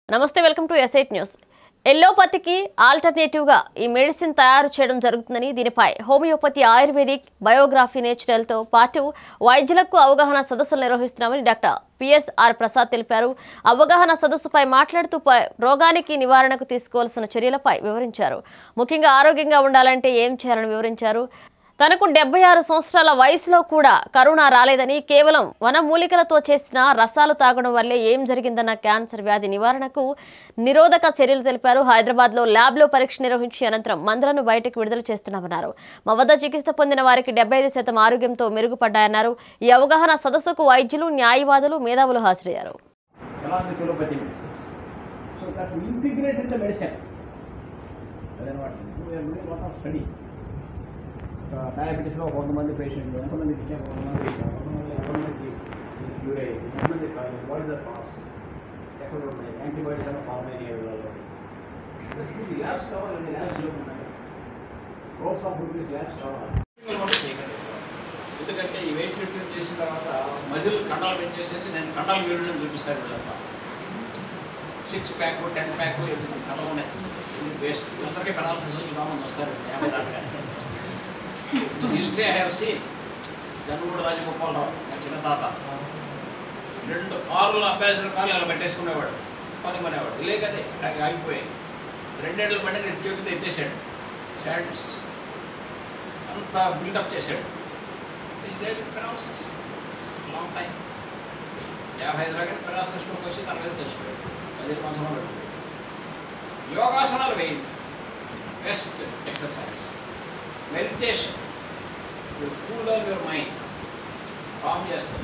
నమస్తే welcome to SIT news ఎల్లోపతికి ఆల్టర్నేటివ్గా ఈ మెడిసిన్ తయారు చేయడం జరుగుతుందని దీనిపై హోమియోపతి ఆయుర్వేదిక్ బయోగ్రఫీ నేచురల్తో పాటు వైద్యులకు అవగాహన సదస్సులు నిర్వహిస్తున్నామని డాక్టర్ పిఎస్ఆర్ ప్రసాద్ తెలిపారు అవగాహన సదస్సుపై మాట్లాడుతూ ప- రోగానికి నివారణకు తీసుకోవాల్సిన చర్యలపై వివరించారు ముఖ్యంగా ఆరోగ్యంగా ఉండాలంటే ఏం చేయాలని వివరించారు తనకు డెబ్బై ఆరు సంవత్సరాల వయసులో కూడా కరోనా రాలేదని కేవలం వనమూలికలతో చేసిన రసాలు తాగడం వల్లే ఏం జరిగిందన్న క్యాన్సర్ వ్యాధి నివారణకు నిరోధక చర్యలు తెలిపారు హైదరాబాద్ లో ల్యాబ్ లో పరీక్ష నిర్వహించి అనంతరం మందులను బయటకు విడుదల చేస్తున్నామన్నారు మా వద్ద చికిత్స పొందిన వారికి డెబ్బై ఐదు శాతం ఆరోగ్యంతో మెరుగుపడ్డాయన్నారు ఈ అవగాహన సదస్సుకు వైద్యులు న్యాయవాదులు మేధావులు హాజరయ్యారు along with allopathy medicine. So that we integrate in the medicine. Then what? We are doing a lot of study. Uh, diabetes లో కొంతమంది పేషెంట్లు ఎంతమంది ఇచ్చాము కొంతమంది ఇచ్చాము కొంతమంది ఎంతమందికి క్యూర్ అయ్యింది ఎంతమంది కాదు వాట్ ఇస్ ద కాస్ట్ ఎక్కడ ఉన్నాయి యాంటీబయాటిక్స్ అన్న ఫార్మ్ అయిన ఏరియాలో ల్యాబ్స్ కావాలండి ల్యాబ్స్ లో ఉన్నాయి రోడ్స్ ఆఫ్ రూపీస్ ల్యాబ్స్ కావాలి ఎందుకంటే ఈ వెయిట్ లిఫ్టింగ్ చేసిన తర్వాత మజిల్ కండాలు పెంచేసేసి నేను కండాలు వీరుడని చూపిస్తాను వీళ్ళంతా సిక్స్ ప్యాక్ టెన్ ప్యాక్ ఎందుకు కండలు ఉన్నాయి ఇది వేస్ట్ అందరికీ పెనాల్సిన చూద్దామని వస్తారు యాభై దాటగా హిస్టరీ ఐ హ్యావ్ సీన్ జన్మూడు రాజగోపాలరావు నా చిన్న తాత రెండు కార్లు అంబాసిడర్ కార్లు అలా పెట్టేసుకునేవాడు పని పనేవాడు ఇలే కదే నాకు ఆగిపోయాయి రెండేళ్ళ పని నేను చేతితో ఎత్తేసాడు సాడిస్ట్ అంత బిల్డప్ చేశాడు పెరాలసిస్ లాంగ్ టైం యాభై ఐదు రకాల పెరాలసిస్లోకి వచ్చి తన మీద తెచ్చిపోయాడు పదిహేను సంవత్సరాలు పెట్టుకోడు యోగాసనాలు వేయండి best exercise meditation cool on your mind calm చేస్తుంది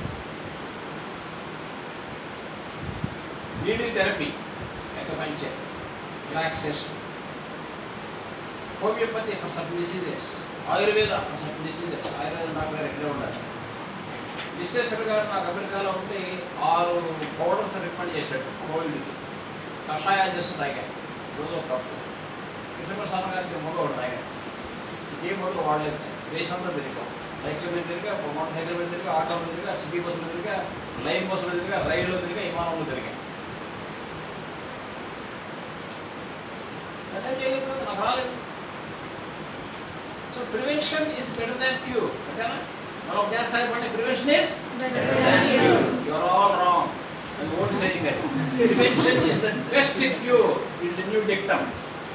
bleeding therapy acupuncture relaxation homeopathy for certain diseases Ayurveda for certain diseases Ayurveda doctor గారు ఎక్కడే ఉండాలి విశ్వేశ్వర్ గారు నాకు అమెరికాలో ఉంటే ఆరు పౌడర్స్ రికమెండ్ చేశాడు కోల్డ్కి కషాయాలు చేస్తూ తాగాను రోజు ఒక కప్పు కృష్ణప్రసాద్ గారికి మొదలు ఒకటి తాగాను ఇంకేం మొదలు వాడలేదు దేశంతా తిరిగాం సైకిల్ మీద తిరిగా మోటార్ సైకిల్ మీద తిరిగా ఆటో మీద తిరిగా సిటీ బస్సులో తిరిగా లైన్ బస్సులో తిరిగా రైల్లో తిరిగా విమానంలో తిరిగా అటెండ్ చేయలేదు కదా, నాకు రాలేదు so prevention is better than cure ఓకేనా మనం ఒక చేస్తా ఇవ్వండి prevention is you are all wrong and what saying that prevention is the best cure it new dictum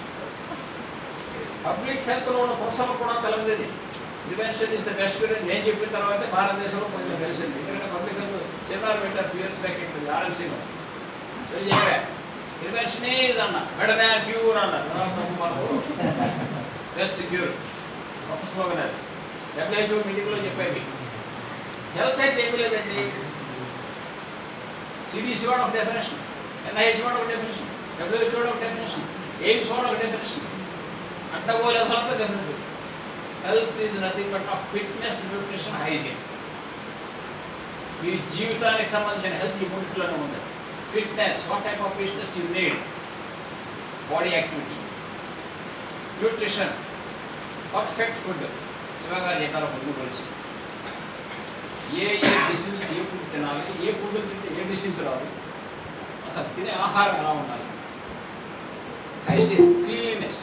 public హెల్త్లో ఉన్న ప్రొఫెసర్లు కూడా తెలవలేదు prevention is the best cure అని నేను చెప్పిన తర్వాత భారతదేశంలో కొంచెం తెలిసింది ఎందుకంటే పబ్లిక్ హెల్త్ సెమినార్ పెట్టారు టూ ఇయర్స్ బ్యాక్ ఇక్కడ ఆర్ఎంసీలో ప్రివెన్షన్ ఈజ్ అన్న బెటర్ దాన్ క్యూర్ అన్నారు బెస్ట్ క్యూర్ ఒక స్లోగన్ అది డబ్ల్యూహెచ్ఓ మీటింగ్లో చెప్పేవి హెల్త్ అంటే ఏమీ లేదండి సిడిసి వాడు ఒక డెఫినేషన్ ఎన్ఐహెచ్ వాడు ఒక డెఫినేషన్ డబ్ల్యూహెచ్ వాడు ఒక డెఫినేషన్ ఎయిమ్స్ వాడు ఒక డెఫినేషన్ అడ్డగోలు అసలు definition health is nothing but of fitness nutrition hygiene మీ జీవితానికి సంబంధించిన హెల్త్ ఈ మూడింటిలోనే ఉంది fitness what type of fitness you need body activity nutrition perfect food శివగారు చెప్పారు ఫుడ్ గురించి ఏ ఏ డిసీజ్ ఏ ఫుడ్ తినాలి ఏ ఫుడ్ తింటే ఏ డిసీజ్ రాదు అసలు తినే ఆహారం ఎలా ఉండాలి హైజీన్ క్లీన్నెస్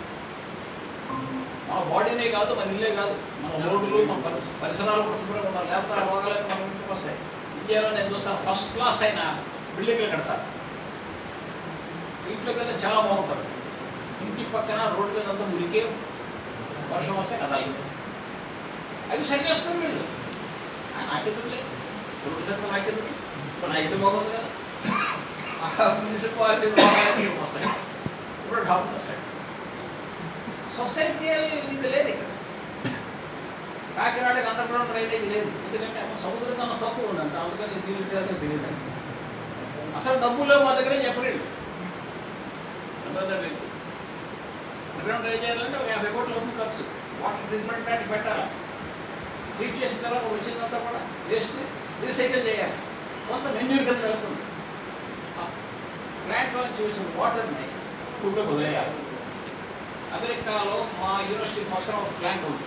మన బాడీనే కాదు మన ఇల్లే కాదు మన రోడ్లు మన పరి- పరిసరాలు కూడా శుభ్రంగా ఉండాలి లేకపోతే ఆ రోగాలన్నీ మన ఇంటికి వస్తాయి ఇండియాలో నేను చూస్తాను ఫస్ట్ క్లాస్ అయిన బిల్డింగ్లు కడతారు ఇంట్లోకి వెళ్తే చాలా బాగుంటారు ఇంటి పక్కన రోడ్డు మీద అంతా మురికే వర్షం వస్తే కదాలి అవి సరి చేస్తారు వీళ్ళు ఆ, నాకెందుకులే రోడ్డు సత్యం నాకెందుకు ఇప్పుడు నా ఇల్లు బాగుంది కదా ఆ మున్సిపాలిటీ బాగా వస్తాయి ఇప్పుడు డబ్బులు వస్తాయి సొసైటీ ఇది లేదు ఇక్కడ కాకినాడకి అండర్ గ్రౌండ్ డ్రైనేజ్ లేదు ఎందుకంటే అక్కడ సముద్రం కన్నా తక్కువ ఉందంట అందుకని దీని తెలియదు తెలియదు అసలు డబ్బులు మా దగ్గరే చెప్పలేదు అంతా మీకు అండర్గ్రౌండ్ డ్రైనేజ్ చేయాలంటే ఒక యాభై కోట్ల అవుతుంది ఖర్చు వాటర్ ట్రీట్మెంట్ ప్లాంట్ పెట్టాలి ట్రీట్ చేసిన తర్వాత వచ్చిందంతా కూడా వేస్ట్ రీసైకిల్ చేయాలి కొంత మెన్యూర్ కింద వెళ్తుంది ప్లాంట్లో చూసిన వాటర్ని ఊళ్ళో వదిలేయాలి అమెరికాలో మా యూనివర్సిటీ మొత్తం ఒక ప్లాంట్ ఉంది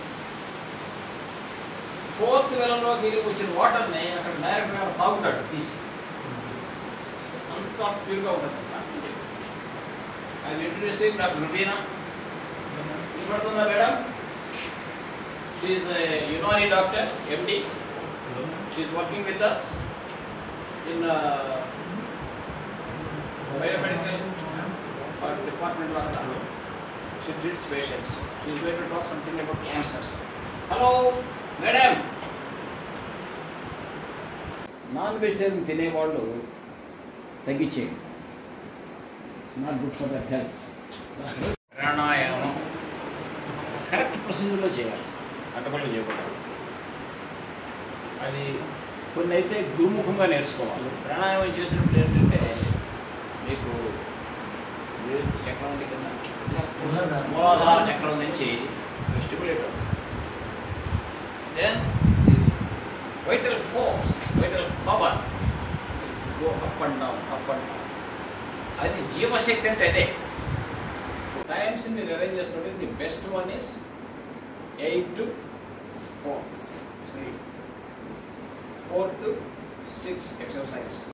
ఫోర్త్ వెలంలోకి వెళ్ళి వచ్చిన వాటర్ని అక్కడ డైరెక్ట్గా తాగుతాడు తీసి అంత ప్యూర్గా ఉంటుంది ఐ ఇంట్రడ్యూసింగ్ డాక్టర్ రుబీనా వినపడుతుందా madam she's Unani doctor MD she's working with us in biomedical department వాళ్ళు she treats patients. She is going to talk something about cancers. Hello, madam. Non vegetarian తినేవాళ్ళు తగ్గించేయండి it's not good for that health pranayama correct ప్రొసీజర్లో చేయాలి అడ్డపల్లి చేయకూడదు అది కొన్ని అయితే గురుముఖంగా నేర్చుకోవాలి ప్రాణాయామం చేసినప్పుడు ఏంటంటే మీకు ఇది చక్రం ఉంది కింద మూలాధార చక్రం నుంచి స్టిములేట్ అవుతుంది then vital force vital power go up and down up and down అది జీవశక్తి అంటే అదే టైమ్స్ మీరు అరేంజ్ చేసుకుంటే the best one is eight to four sleep four to six exercise